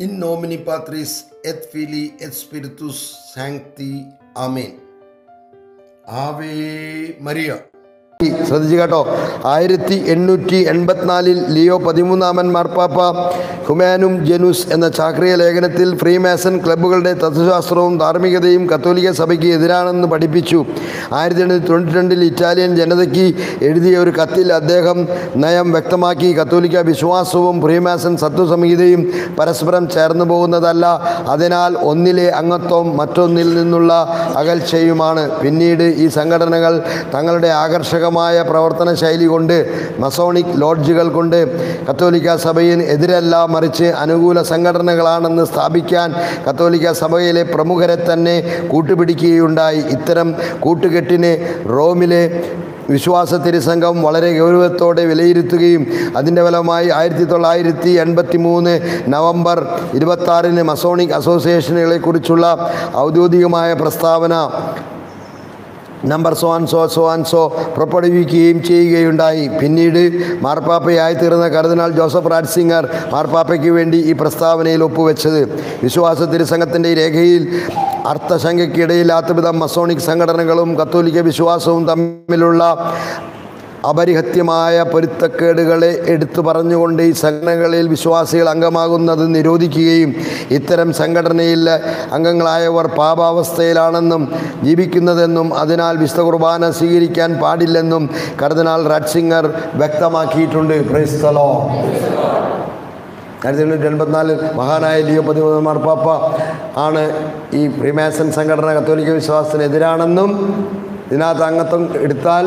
In nomine Patris et Filii et Spiritus Sancti. Amen. ആവേ മരിയ ശ്രദ്ധിച്ചു കേട്ടോ ആയിരത്തി എണ്ണൂറ്റി എൺപത്തിനാലിൽ ലിയോ പതിമൂന്നാമൻ മാർപ്പാപ്പ ഹുമാനും ജനുസ് എന്ന ചാക്രിയ ലേഖനത്തിൽ ഫ്രീമാസൺ ക്ലബ്ബുകളുടെ തത്വശാസ്ത്രവും ധാർമ്മികതയും കത്തോലിക്ക സഭയ്ക്ക് എതിരാണെന്ന് പഠിപ്പിച്ചു ആയിരത്തി എണ്ണൂറ്റി തൊണ്ണൂറ്റി രണ്ടിൽ ഇറ്റാലിയൻ ജനതയ്ക്ക് എഴുതിയ ഒരു കത്തിൽ അദ്ദേഹം നയം വ്യക്തമാക്കി കത്തോലിക്ക വിശ്വാസവും ഫ്രീമാസൺ സത്വസംഹിതയും പരസ്പരം ചേർന്നു പോകുന്നതല്ല അതിനാൽ ഒന്നിലെ അംഗത്വം മറ്റൊന്നിൽ നിന്നുള്ള അകൽച്ചയുമാണ് പിന്നീട് ഈ സംഘടനകൾ തങ്ങളുടെ ആകർഷകമായ പ്രവർത്തന ശൈലി കൊണ്ട് മസോണിക് ലോഡ്ജുകൾ കൊണ്ട് കത്തോലിക്ക സഭയിൽ എതിരല്ല മറിച്ച് അനുകൂല സംഘടനകളാണെന്ന് സ്ഥാപിക്കാൻ കത്തോലിക്ക സഭയിലെ പ്രമുഖരെ തന്നെ കൂട്ടുപിടിക്കുകയുണ്ടായി ഇത്തരം കൂട്ടുകെട്ടിനെ റോമിലെ വിശ്വാസ തിരുസംഘം വളരെ ഗൗരവത്തോടെ വിലയിരുത്തുകയും അതിൻ്റെ ഫലമായി ആയിരത്തി തൊള്ളായിരത്തി എൺപത്തി മൂന്ന് നവംബർ ഇരുപത്താറിന് മസോണിക് അസോസിയേഷനുകളെക്കുറിച്ചുള്ള ഔദ്യോഗികമായ പ്രസ്താവന number so and so so and so പുറപ്പെടുവിക്കുകയും ചെയ്യുകയുണ്ടായി പിന്നീട് മാർപ്പാപ്പയായി തീർന്ന കർദിനാൾ ജോസഫ് റാറ്റ്സിംഗർ മാർപ്പാപ്പയ്ക്ക് വേണ്ടി ഈ പ്രസ്താവനയിൽ ഒപ്പുവെച്ചത് വിശ്വാസ തിരുസംഘത്തിൻ്റെ ഈ രേഖയിൽ അർത്ഥശങ്കയ്ക്കിടയില്ലാത്ത വിധം മസോണിക് സംഘടനകളും കത്തോലിക്ക വിശ്വാസവും തമ്മിലുള്ള അപരിഹത്യമായ പൊരുത്തക്കേടുകളെ എടുത്തു പറഞ്ഞുകൊണ്ട് ഈ സംഘടനകളിൽ വിശ്വാസികൾ അംഗമാകുന്നത് നിരോധിക്കുകയും ഇത്തരം സംഘടനയിൽ അംഗങ്ങളായവർ പാപാവസ്ഥയിലാണെന്നും ജീവിക്കുന്നതെന്നും അതിനാൽ വിശുദ്ധ കുർബാന സ്വീകരിക്കാൻ പാടില്ലെന്നും കർദിനാൾ റാറ്റ്സിംഗർ വ്യക്തമാക്കിയിട്ടുണ്ട് ക്രൈസ്തലോ ആയിരത്തി എണ്ണൂറ്റി എൺപത്തിനാലിൽ മഹാനായ ലിയോ പതിമൂന്ന് മാർപ്പാപ്പ ആണ് ഈ ഫ്രീമാസൺ സംഘടന കത്തോലിക്ക വിശ്വാസത്തിനെതിരാണെന്നും ഇതിനകത്ത് അംഗത്വം എടുത്താൽ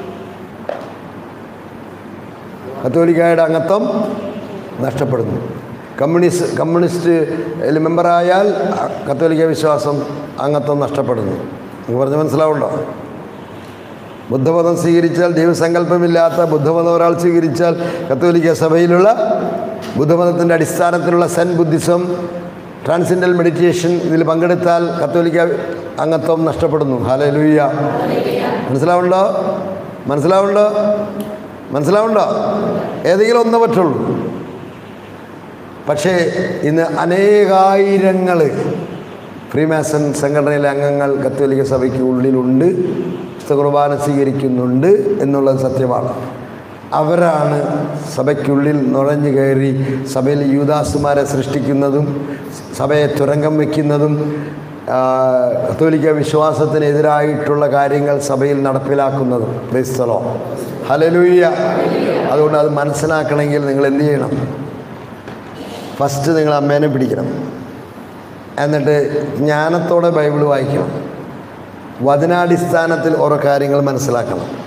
കത്തോലിക്കായുടെ അംഗത്വം നഷ്ടപ്പെടുന്നു കമ്മ്യൂണിസ്റ്റ് കമ്മ്യൂണിസ്റ്റ് മെമ്പറായാൽ കത്തോലിക്ക വിശ്വാസം അംഗത്വം നഷ്ടപ്പെടുന്നു നിങ്ങൾ പറഞ്ഞ് മനസ്സിലാവുണ്ടോ ബുദ്ധമതം സ്വീകരിച്ചാൽ ദൈവസങ്കല്പമില്ലാത്ത ബുദ്ധമതം ഒരാൾ സ്വീകരിച്ചാൽ കത്തോലിക്ക സഭയിലുള്ള ബുദ്ധമതത്തിൻ്റെ അടിസ്ഥാനത്തിലുള്ള സെൻ ബുദ്ധിസം ട്രാൻസിൻഡൽ മെഡിറ്റേഷൻ ഇതിൽ പങ്കെടുത്താൽ കത്തോലിക്ക അംഗത്വം നഷ്ടപ്പെടുന്നു ഹലലൂയ്യ മനസ്സിലാവുണ്ടോ മനസ്സിലാവുണ്ടോ മനസ്സിലാവുണ്ടോ ഏതെങ്കിലും ഒന്ന് പറ്റുള്ളൂ പക്ഷേ ഇന്ന് അനേകായിരങ്ങൾ ഫ്രീമാസൺ സംഘടനയിലെ അംഗങ്ങൾ കത്തോലിക്ക സഭയ്ക്ക് ഉള്ളിലുണ്ട് വിശുദ്ധ കുർബാന സ്വീകരിക്കുന്നുണ്ട് എന്നുള്ളത് സത്യമാണ് അവരാണ് സഭയ്ക്കുള്ളിൽ നുഴഞ്ഞു കയറി സഭയിൽ യൂദാസുമാരെ സൃഷ്ടിക്കുന്നതും സഭയെ തുരങ്കം വയ്ക്കുന്നതും ആ, കത്തോലിക്ക വിശ്വാസത്തിനെതിരായിട്ടുള്ള കാര്യങ്ങൾ സഭയിൽ നടപ്പിലാക്കുന്നതും ക്രൈസ്തലോ ഹലലൂയ്യ അതുകൊണ്ട് അത് മനസ്സിലാക്കണമെങ്കിൽ നിങ്ങൾ എന്ത് ചെയ്യണം ഫസ്റ്റ് നിങ്ങൾ അമ്മേനെ പിടിക്കണം എന്നിട്ട് ജ്ഞാനത്തോടെ ബൈബിൾ വായിക്കണം വചനാടിസ്ഥാനത്തിൽ ഓരോ കാര്യങ്ങൾ മനസ്സിലാക്കണം